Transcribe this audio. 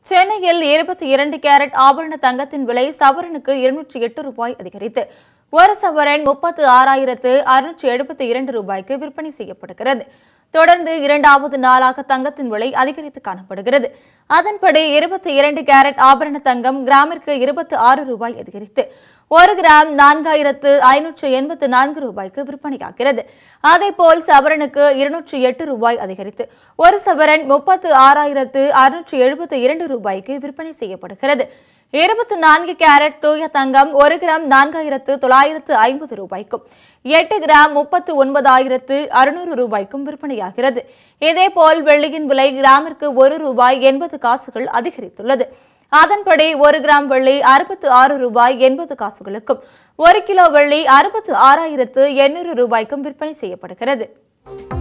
சென்னையில் இருபத்தி இரண்டு கேரட் ஆபரண தங்கத்தின் விலை சவரனுக்கு இருநூற்றி எட்டு ரூபாய் அதிகரித்து ஒரு சவரன் முப்பத்து ஆறாயிரத்து அறுநூற்றி எழுபத்தி இரண்டு ரூபாய்க்கு விற்பனை செய்யப்படுகிறது தொடர்ந்து இரண்டாவது நாளாக தங்கத்தின் விலை அதிகரித்து காணப்படுகிறது அதன்படி இருபத்தி இரண்டு கேரட் ஆபரண தங்கம் கிராமிற்கு இருபத்தி ஆறு ரூபாய் அதிகரித்து ஒரு கிராம் நான்காயிரத்து ஐநூற்று எண்பத்து நான்கு ரூபாய்க்கு விற்பனையாகிறது அதேபோல் சவரனுக்கு இருநூற்றி எட்டு ரூபாய் அதிகரித்து ஒரு சவரன் முப்பத்து ஆறாயிரத்து அறுநூற்று எழுபத்தி இரண்டு ரூபாய்க்கு விற்பனை செய்யப்படுகிறது இருபத்தி நான்கு கேரட் தூய தங்கம் ஒரு கிராம் நான்காயிரத்து தொள்ளாயிரத்து ஐம்பது ரூபாய்க்கும் எட்டு கிராம் முப்பத்து ஒன்பதாயிரத்து அறுநூறு ரூபாய்க்கும் விற்பனையாகிறது இதேபோல் வெள்ளியின் விலை கிராமிற்கு ஒரு ரூபாய் எண்பது காசுகள் அதிகரித்துள்ளது அதன்படி ஒரு கிராம் வெள்ளி அறுபத்து ஆறு ரூபாய் எண்பது காசுகளுக்கும் ஒரு கிலோ வெள்ளி அறுபத்து ஆறாயிரத்து எண்ணூறு ரூபாய்க்கும் விற்பனை செய்யப்படுகிறது